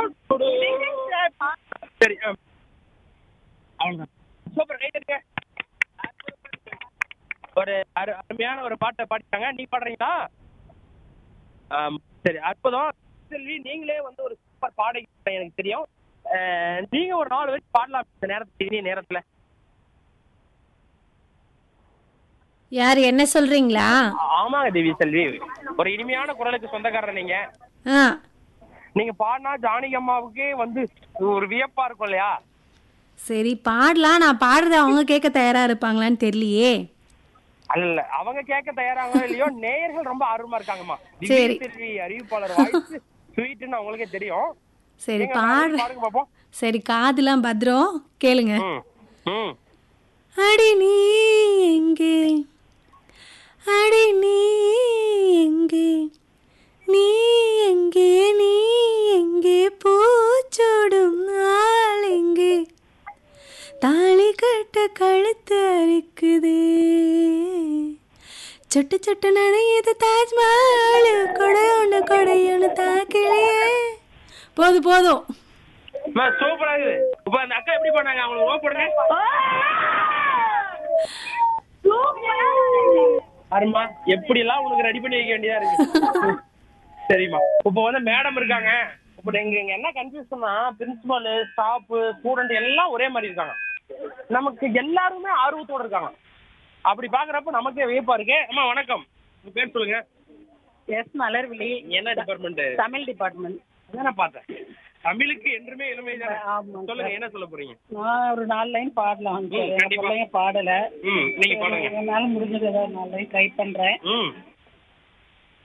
சரி ஆ. அவ்வளவுதான் super right இருக்கு ஒரு அரு அருமையான ஒரு பாட்டை பாடிட்டாங்க நீ பாடுறீங்களா ஆம், சரி அற்புதம் செல்வி நீங்களே வந்து ஒரு சூப்பர் பாடகி எனக்கு தெரியும் அஹ், நீங்க ஒரு நாலு வச்சு பாடலாம் இந்த நேரத்துல இனிய நேரத்துல யார் என்ன சொல்றீங்களா ஆமாங்க தேவி செல்வி ஒரு இனிமையான குரலுக்கு சொந்தக்காரர் நீங்க ஆ நீங்க பாடினா ஜானகி அம்மாவுக்கே வந்து ஒரு வியப்பா இருக்கும் இல்லையா சரி பாடலாம் நான் பாடுறத அவங்க கேட்க தயாரா இருப்பாங்களான்னு தெரியலையே அல்ல அவங்க கேட்க தயாராங்களோ இல்லையோ நேயர்கள் ரொம்ப ஆர்வமா இருக்காங்கம்மா சரி. திவ்ய செல்வி அறிவிப்பாளர் வாய்ஸ் ஸ்வீட்னு அவங்களுக்கே தெரியும் சரி நீங்க பாடு பாடுங்க பாப்போம் சரி காதுலாம் பத்திரம் கேளுங்க ம் ம் அடி நீ எங்கே அடி நீ எங்கே நீ எங்கே நீ எங்கே பூச்சோடும் நாள் எங்கே தாலி கட்ட கழுத்து அரிக்குதே சொட்டு சொட்டு நனையுது தாஜ்மஹால் கொடை ஒன்று கொடை ஒன்று தாக்கிலேயே போதும் போதும் அம்மா, சூப்பரா இருக்குது இப்ப அந்த அக்கா எப்படி பண்ணாங்க அவங்களுக்கு ஓ போடுங்க அருமா எப்படி எல்லாம் உனக்கு ரெடி பண்ணி வைக்க வேண்டியதா இருக்கு சரிம்மா இப்போ வந்து மேடம் இருக்காங்க இப்போ எங்க எங்க என்ன கன்ஃபியூஷன்னா பிரின்சிபல் ஸ்டாஃப் ஸ்டூடெண்ட் எல்லாம் ஒரே மாதிரி இருக்காங்க நமக்கு எல்லாருமே ஆர்வத்தோட இருக்காங்க அப்படி பாக்குறப்ப நமக்கே வியப்பா இருக்கு அம்மா வணக்கம் உங்க பேர் சொல்லுங்க எஸ் மலர்விழி என்ன டிபார்ட்மெண்ட் தமிழ் டிபார்ட்மெண்ட் அதான் பார்த்தேன் தமிழுக்கு என்றுமே இளமை தானே ஆமாங்க சொல்லுங்க என்ன சொல்ல போறீங்க நான் ஒரு நாலு லைன் பாடலாம் ம், கண்டிப்பா. பிள்ளைங்க பாடல ம் நீங்க பாடுங்க என்னால முடிஞ்சது ஏதாவது நாலு லைன் ட்ரை பண்றேன் ம்